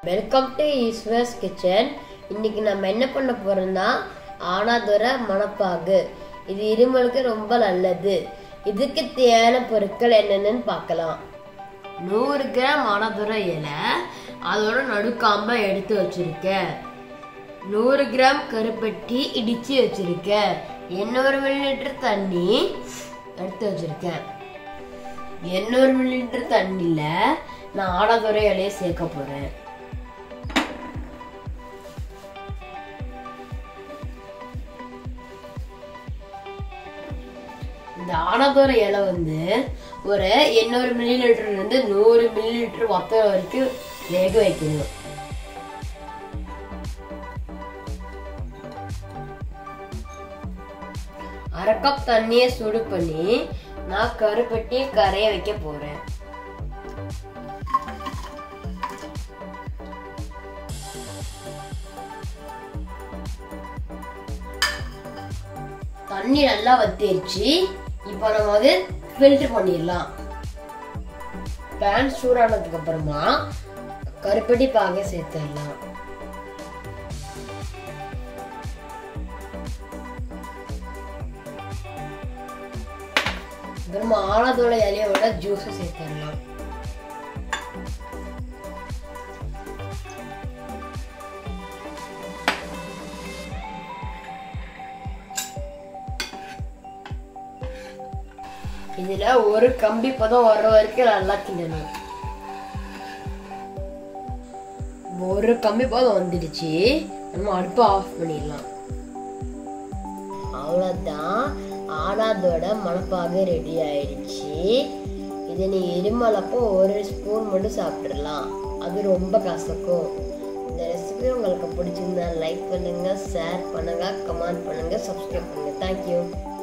welcome to ஈஸ்வர்ஸ் kitchen இன்னைக்கு நம்ம என்ன பண்ண போறோம்னா ஆனாதுரை மணப்பாகு இது இருமலுக்கு ரொம்ப நல்லது இதுக்கு தேவையான பொருட்கள் என்னென்னு பார்க்கலாம் நூறு கிராம் ஆனாதுரை இலை அதோட நடுக்காம்ப எடுத்து வச்சிருக்கேன் நூறு கிராம் கருப்பட்டி இடிச்சு வச்சிருக்கேன் எண்ணூறு மில்லிலிட்டர் தண்ணி எடுத்து வச்சிருக்கேன் எண்ணூறு மில்லிலிட்டர் தண்ணியில நான் ஆடாதுரை இலையை சேர்க்க போறேன் இந்த ஆடாதோர இலை வந்து ஒரு எண்ணூறு மில்லி லிட்டர்ல இருந்து நூறு மில்லி லிட்டர் வத்த வரைக்கும் வேக வைக்கணும் அரை கப் தண்ணியை சுடு பண்ணி நான் கருப்பட்டி கரைய வைக்க போறேன் தண்ணி நல்லா வத்திருச்சு இப்போ நம்ம வந்து ஃபில்டர் பண்ணிடலாம் பேன் சூடானதுக்கு அப்புறமா கருப்பட்டி பாக சேர்த்துடலாம் அப்புறமா ஆனதோட இலையோட ஜூஸை சேர்த்துடலாம் இதுல ஒரு கம்பி பதம் வர்ற வரைக்கும் நல்லா கிண்டணும் ஒரு கம்பி பதம் வந்துடுச்சு நம்ம அடுப்பை ஆஃப் பண்ணிடலாம் அவ்வளோதான் ஆடாதோட மணப்பாக ரெடி ஆயிடுச்சு இதை நீ இருமலப்போ ஒரு ஸ்பூன் மட்டும் சாப்பிட்றலாம் அது ரொம்ப கசக்கும் இந்த ரெசிபி உங்களுக்கு பிடிச்சிருந்தா லைக் பண்ணுங்க ஷேர் பண்ணுங்க கமெண்ட் பண்ணுங்க சப்ஸ்கிரைப் பண்ணுங்க தேங்க்யூ